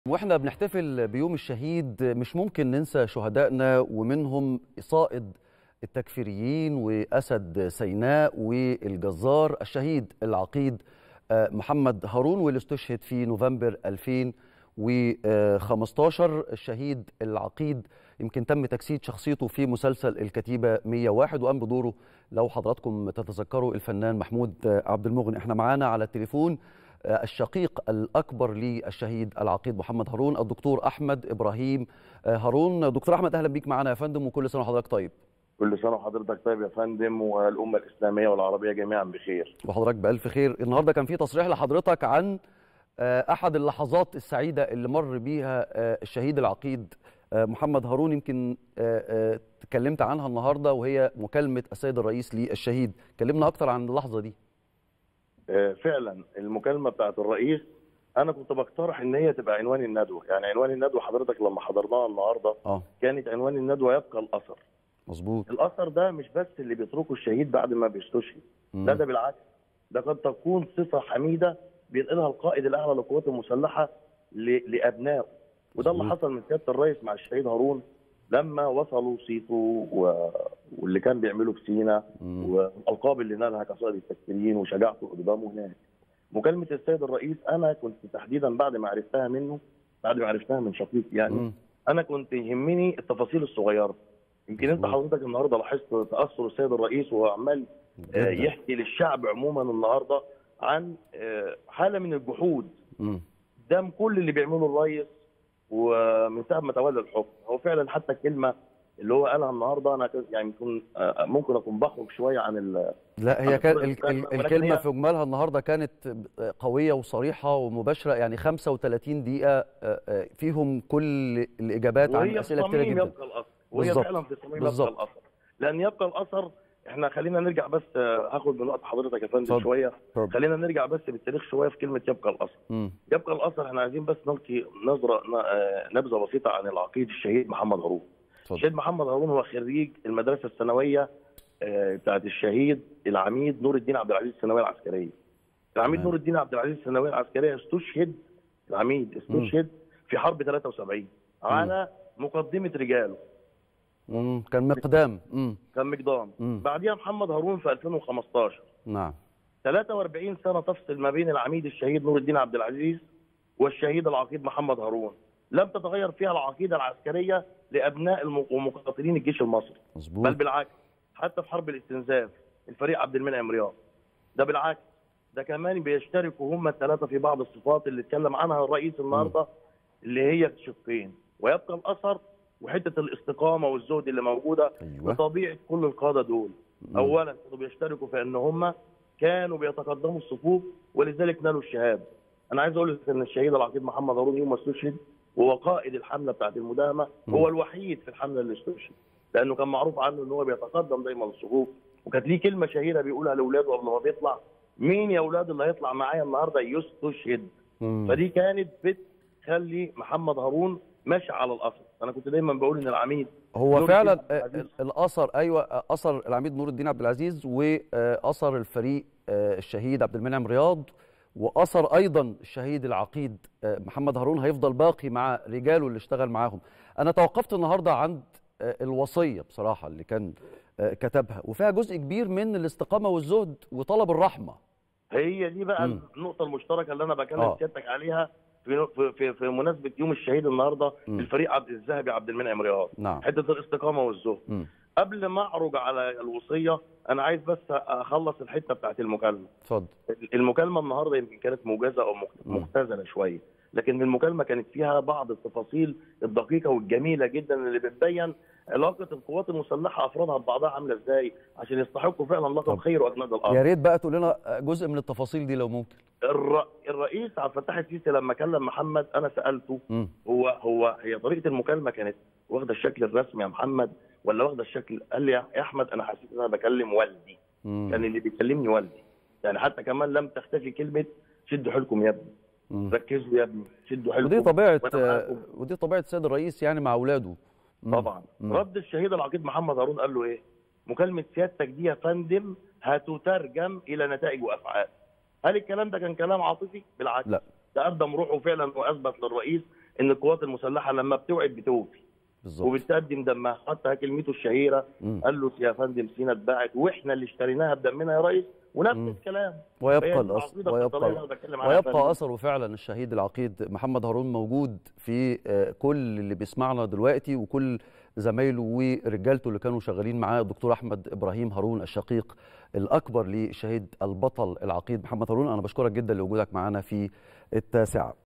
واحنا بنحتفل بيوم الشهيد مش ممكن ننسى شهدائنا ومنهم صائد التكفيريين واسد سيناء والجزار الشهيد العقيد محمد هارون واللي استشهد في نوفمبر 2015 الشهيد العقيد يمكن تم تجسيد شخصيته في مسلسل الكتيبه 101 وقام بدوره لو حضراتكم تتذكروا الفنان محمود عبد المغني احنا معانا على التليفون الشقيق الأكبر للشهيد العقيد محمد هارون الدكتور أحمد إبراهيم هارون دكتور أحمد أهلا بيك معنا يا فندم وكل سنة وحضرتك طيب كل سنة وحضرتك طيب يا فندم والأمة الإسلامية والعربية جميعا بخير وحضرتك بألف خير النهاردة كان في تصريح لحضرتك عن أحد اللحظات السعيدة اللي مر بيها الشهيد العقيد محمد هارون يمكن تكلمت عنها النهاردة وهي مكالمة السيد الرئيس للشهيد كلمنا أكتر عن اللحظة دي فعلا المكالمه بتاعت الرئيس انا كنت بقترح ان هي تبقى عنوان الندوه يعني عنوان الندوه حضرتك لما حضرناها النهارده اه كانت عنوان الندوه يبقى الاثر مظبوط الاثر ده مش بس اللي بيتركه الشهيد بعد ما بيستشهد لا ده بالعكس ده قد تكون صفه حميده بينقلها القائد الاعلى للقوات المسلحه ل... لابنائه وده اللي حصل من سياده الرئيس مع الشهيد هارون لما وصلوا صيته و... واللي كان بيعمله في سينا والالقاب اللي نالها كصائد التكفيريين وشجاعته قدامه هناك. مكالمه السيد الرئيس انا كنت تحديدا بعد ما عرفتها منه بعد ما عرفتها من شقيق يعني مم. انا كنت يهمني التفاصيل الصغيره. يمكن انت حضرتك النهارده لاحظت تاثر السيد الرئيس وهو عمال آه، جداً. يحكي للشعب عموما النهارده عن آه، حاله من الجحود مم. قدام كل اللي بيعمله الرئيس ومن ساعه ما تولى الحكم هو فعلا حتى الكلمه اللي هو قالها النهارده انا كنت- يعني يكون آه، ممكن اكون بخرج شويه عن ال- لا هي عن كان طريق ال- الكلمة، ال- ولكن الكلمة هي- في إجمالها النهاردة كانت قوية وصريحة ومباشرة يعني 35 دقيقة آه، آه، فيهم كل الإجابات عن وهي أسئلة في كتيرة صميم جدا يبقى الاثر وهي بالظبط. فعلا في صميم يبقى بالظبط. الاثر لان يبقى الاثر احنا خلينا نرجع بس آه، هاخد من وقت حضرتك يا فندم اتفضل. شويه اتفضل. خلينا نرجع بس بالتاريخ شويه في كلمه يبقى الاثر مم. يبقى الاثر احنا عايزين بس نلقي نظره ن- آه، نبذه بسيطه عن العقيد الشهيد محمد هارون اتفضل. الشهيد محمد هارون هو خريج المدرسه الثانويه آه، بتاعت الشهيد العميد نور الدين عبد العزيز الثانويه العسكريه. العميد تمام. نور الدين عبد العزيز الثانويه العسكريه استشهد العميد استشهد في حرب 73 على مقدمه رجاله مم. كان مقدام مم. كان مقدام مم. بعديها محمد هارون في 2015 نعم 43 سنه تفصل ما بين العميد الشهيد نور الدين عبد العزيز والشهيد العقيد محمد هارون لم تتغير فيها العقيده العسكريه لابناء الم- ومقاتلين الجيش المصري بل مظبوط بالعكس حتى في حرب الاستنزاف الفريق عبد المنعم رياض ده بالعكس ده كمان بيشتركوا هم الثلاثه في بعض الصفات اللي اتكلم عنها الرئيس النهارده اللي هي شقين ويبقى الاثر وحته الاستقامه والزهد اللي موجوده أيوة. بطبيعه كل القاده دول اولا كانوا بيشتركوا في ان هم كانوا بيتقدموا الصفوف ولذلك نالوا الشهاده انا عايز اقول لك ان الشهيد العقيد محمد هارون يوم ما استشهد وهو قائد الحمله بتاعت المداهمه هو الوحيد في الحمله اللي استشهد لانه كان معروف عنه ان هو بيتقدم دايما الصفوف وكانت ليه كلمه شهيره بيقولها لاولاده قبل ما بيطلع مين يا اولاد اللي هيطلع معايا النهارده يستشهد مم. فدي كانت بتخلي محمد هارون ماشي على الاصل انا كنت دايما بقول ان العميد هو نور فعلا الدين عبد العزيز. آه، الاثر ايوه آه، اثر العميد نور الدين عبد العزيز واثر الفريق آه، الشهيد عبد المنعم رياض واثر ايضا الشهيد العقيد آه، محمد هارون هيفضل باقي مع رجاله اللي اشتغل معاهم انا توقفت النهارده عند آه، الوصيه بصراحه اللي كان آه، كتبها وفيها جزء كبير من الاستقامه والزهد وطلب الرحمه هي دي بقى مم. النقطه المشتركه اللي انا بكلم آه. سيادتك عليها في في في, في مناسبه يوم الشهيد النهارده مم. الفريق عبد الذهبي عبد المنعم رياض نعم حته الاستقامه والزهد مم. قبل ما اعرج على الوصيه انا عايز بس اخلص الحته بتاعت المكالمه اتفضل المكالمه النهارده يمكن كانت موجزه او مخ- مم. مختزله شويه لكن المكالمه كانت فيها بعض التفاصيل الدقيقه والجميله جدا اللي بتبين علاقه القوات المسلحه افرادها ببعضها عامله ازاي عشان يستحقوا فعلا لقب طب. خير واجناد الارض يا ريت بقى تقول لنا جزء من التفاصيل دي لو ممكن الر... الرئيس عبد الفتاح السيسي لما كلم محمد انا سالته مم. هو هو هي طريقه المكالمه كانت واخده الشكل الرسمي يا محمد ولا واخده الشكل قال لي يا احمد انا حسيت ان انا بكلم والدي مم. كان اللي بيكلمني والدي يعني حتى كمان لم تختفي كلمه شدوا حيلكم يا ابني مم. ركزوا يا ابني شدوا حيلكم ودي طبيعه وأنا معاكم. آه، ودي طبيعه السيد الرئيس يعني مع اولاده مم. طبعا مم. رد الشهيد العقيد محمد هارون قال له ايه مكالمه سيادتك دي يا فندم هتترجم الى نتائج وافعال هل الكلام ده كان كلام عاطفي بالعكس لا ده قدم روحه فعلا واثبت للرئيس ان القوات المسلحه لما بتوعد بتوفي بالظبط وبتقدم دمها حتى كلمته الشهيره مم. قال له يا فندم سينا اتباعت واحنا اللي اشتريناها بدمنا يا ريس ونفس مم. الكلام ويبقى فهي دي الأثر العقيدة القتالية اللي ويبقى أنا بتكلم عنها يا فندم. ويبقى اثره فعلا الشهيد العقيد محمد هارون موجود في آه، كل اللي بيسمعنا دلوقتي وكل زمايله ورجالته اللي كانوا شغالين معاه الدكتور احمد ابراهيم هارون الشقيق الاكبر للشهيد البطل العقيد محمد هارون انا بشكرك جدا لوجودك معنا في التاسعه